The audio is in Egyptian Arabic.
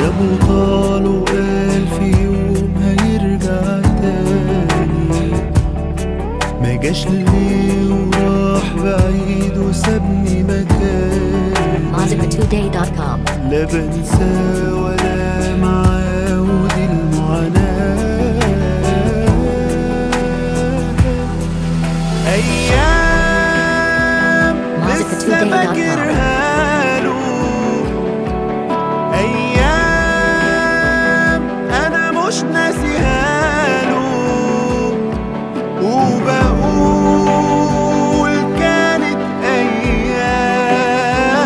يا ابو طال وقال في يوم هيرجع تاني ما جاش ليه وراح بعيد وسابني مكاني Mazika2day.com. لا بنسى ولا معاود المعاناة أيام Mazika لسه today.com. فاكرها